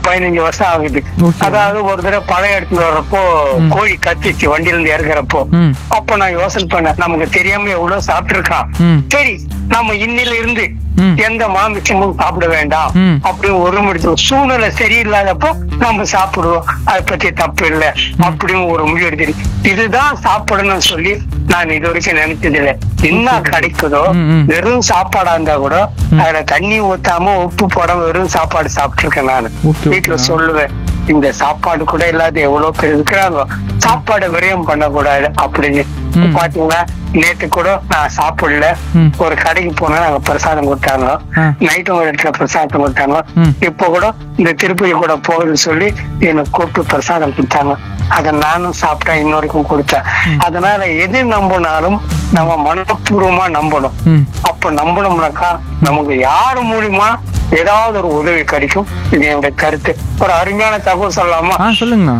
பதினஞ்சு வருஷம் ஆகுது Okay. அதாவது ஒரு தடவை பழம் எடுத்துட்டு வர்றப்போ கோழி கத்திச்சு வண்டியில இருந்து இறங்குறப்போ ம் அப்ப நான் யோசனை பண்ணேன் நமக்கு தெரியாம எவ்வளவு சாப்பிட்டிருக்கான் ம் சரி நம்ம இன்னில இருந்து ம். எந்த மாமிசமும் சாப்பிட வேண்டாம் ம். அப்படின்னு ஒரு முடிச்சு சூழ்நிலை சரியில்லாதப்போ நம்ம சாப்பிடுவோம் அதை பத்தி தப்பு இல்லை அப்படின்னு ஒரு முடிவு எடுத்து இதுதான் சாப்பிடணும்னு சொல்லி நான் இது வரைக்கும் நினைச்சது இல்லை என்ன கிடைக்குதோ ம், ம். வெறும் சாப்பாடா இருந்தா கூட அதுல தண்ணி ஊத்தாம உப்பு போடாம வெறும் சாப்பாடு சாப்பிட்டிருக்கேன் நான் Okay, வீட்டுல okay. சொல்லுவேன் இந்த சாப்பாடு கூட இல்லாத எவ்வளவு பேர் இருக்கிறாங்க சாப்பாடு விரயம் பண்ணக்கூடாது அப்படின்னு ம். பாத்தீங்கன்னா நேத்து கூட நான் சாப்பிடல ம். ஒரு கடைக்கு போனா நாங்க பிரசாதம் கொடுத்தாங்க ஆ. நைட்டும் ஒரு இடத்துல பிரசாதம் கொடுத்தாங்க ம். இப்ப கூட இந்த திருப்பதி கூட போகுதுன்னு சொல்லி எனக்கு கூப்பிட்டு பிரசாதம் கொடுத்தாங்க அதை நானும் சாப்பிட்டேன் இன்னொருக்கும் கொடுத்தேன் அதனால எது நம்பினாலும் நம்ம மனப்பூர்வமா நம்பணும் ம் அப்ப நம்பணும்னாக்கா நமக்கு யாரு மூலியமா ஏதாவது ஒரு உதவி கிடைக்கும் இது என்னுடைய கருத்து ஒரு அருமையான தகவல் சொல்லலாமா ஆ சொல்லுங்கண்ணா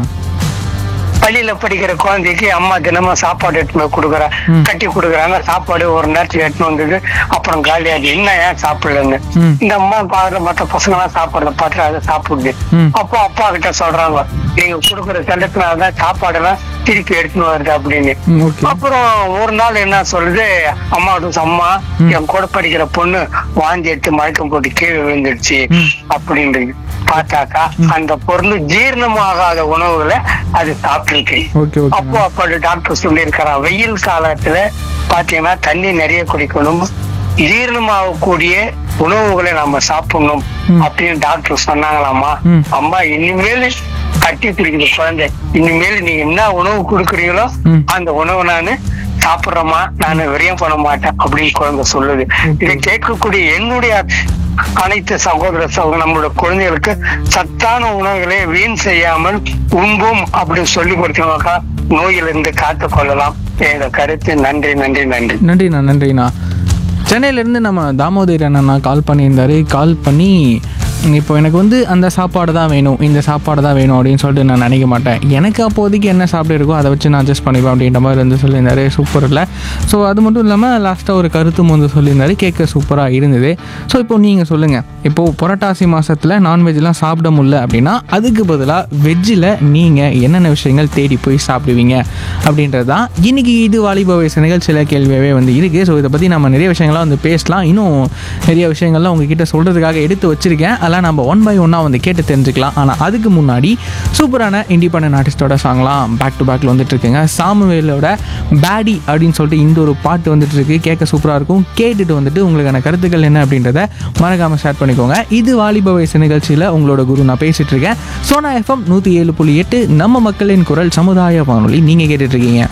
பள்ளியில படிக்கிற குழந்தைக்கு அம்மா தினமும் சாப்பாடு எடுத்துன்னு போய் கொடுக்குறா ம். கட்டி கொடுக்குறாங்க சாப்பாடு ஒரு நேரத்துக்கு எடுத்துன்னு வந்தது அப்புறம் காலியாகி என்ன ஏன் சாப்பிடலன்னு ம். இந்த அம்மா பாக்குற மற்ற பசங்க எல்லாம் சாப்பிடுறத பார்த்து அதை சாப்பிடுது ம். அப்போ அப்பா கிட்ட சொல்றாங்க நீங்க கொடுக்குற செல்லத்தினாலதான் சாப்பாடு எல்லாம் திருப்பி எடுத்துன்னு வருது அப்படின்னு ம் ஓகே அப்புறம் ஒரு நாள் என்ன சொல்லுது அம்மாவோட அம்மா ம். என் கூட படிக்கிற பொண்ணு வாந்தி எடுத்து மயக்கம் போட்டு கீழே விழுந்துடுச்சு ம். அப்படின்றது பார்த்தாக்கா அந்த பொருள் ஜீரணமாகாத உணவுகளை அது சாப்பிட்டுருக்கு ஓகே அப்போ ஓகே அப்போ டாக்டர் சொல்லியிருக்கிறான் வெயில் காலத்துல பாத்தீங்கன்னா தண்ணி நிறைய குடிக்கணும் ஜீரணமாகக்கூடிய உணவுகளை நம்ம சாப்பிடணும் ம். அப்படின்னு டாக்டர் சொன்னாங்களாமா ம். அம்மா இனிமேல் கட்டி குடிக்கிற குழந்தை இனிமேல் நீங்க என்ன உணவு கொடுக்குறீங்களோ ம். அந்த உணவு நானு சாப்பிடுறோமா நான் விரயம் பண்ண மாட்டேன் அப்படின்னு குழந்தை சொல்லுது இதை கேட்கக்கூடிய என்னுடைய அனைத்து சகோதர சகோதர நம்மளோட குழந்தைகளுக்கு சத்தான உணவுகளை வீண் செய்யாமல் உண்போம் அப்படின்னு சொல்லி கொடுத்தோம்னாக்கா நோயிலிருந்து காத்து கொள்ளலாம் எங்க கருத்து நன்றி நன்றி நன்றி நன்றிண்ணா நன்றிண்ணா சென்னையிலேருந்து நம்ம தாமோதர் அண்ணா கால் பண்ணியிருந்தாரு கால் பண்ணி இப்போ எனக்கு வந்து அந்த சாப்பாடு தான் வேணும் இந்த சாப்பாடு தான் வேணும் அப்படின்னு சொல்லிட்டு நான் நினைக்க மாட்டேன் எனக்கு அப்போதைக்கு என்ன சாப்பிட இருக்கோ அதை வச்சு நான் அட்ஜஸ்ட் பண்ணிப்பேன் அப்படின்ற மாதிரி வந்து சொல்லியிருந்தாரு சூப்பர் இல்லை ஸோ அது மட்டும் இல்லாமல் லாஸ்ட்டாக ஒரு கருத்தும் வந்து சொல்லியிருந்தாரு கேட்க சூப்பராக இருந்தது ஸோ இப்போ நீங்கள் சொல்லுங்கள் இப்போது புரட்டாசி மாதத்தில் நான்வெஜ்லாம் சாப்பிட முடியல அப்படின்னா அதுக்கு பதிலாக வெஜ்ஜில் நீங்கள் என்னென்ன விஷயங்கள் தேடி போய் சாப்பிடுவீங்க அப்படின்றது தான் இன்றைக்கி இது வாலிப வயசு நிகழ்ச்சியில் கேள்வியாகவே வந்து இருக்குது ஸோ இதை பற்றி நம்ம நிறைய விஷயங்கள்லாம் வந்து பேசலாம் இன்னும் நிறைய விஷயங்கள்லாம் உங்ககிட்ட சொல்கிறதுக்காக எடுத்து வச்சிருக்கேன் அதெல்லாம் நம்ம ஒன் பை ஒன்னாக வந்து கேட்டு தெரிஞ்சுக்கலாம் ஆனால் அதுக்கு முன்னாடி சூப்பரான இண்டிபெண்டன்ட் ஆர்டிஸ்டோட சாங்லாம் பேக் டு பேக்கில் வந்துட்டு இருக்குங்க சாமுவேலோட பேடி அப்படின்னு சொல்லிட்டு இந்த ஒரு பாட்டு வந்துட்டு இருக்கு கேட்க சூப்பராக இருக்கும் கேட்டுட்டு வந்துட்டு உங்களுக்கான கருத்துக்கள் என்ன அப்படின்றத மறக்காமல் ஷேர் பண்ணிக்கோங்க இது வாலிப வயசு நிகழ்ச்சியில் உங்களோட குரு நான் பேசிட்டு இருக்கேன் சோனா எஃப்எம் நூற்றி ஏழு புள்ளி எட்டு நம்ம மக்களின் குரல் சமுதாய வானொலி நீங்கள் கேட்டுட்டு இருக்கீங்க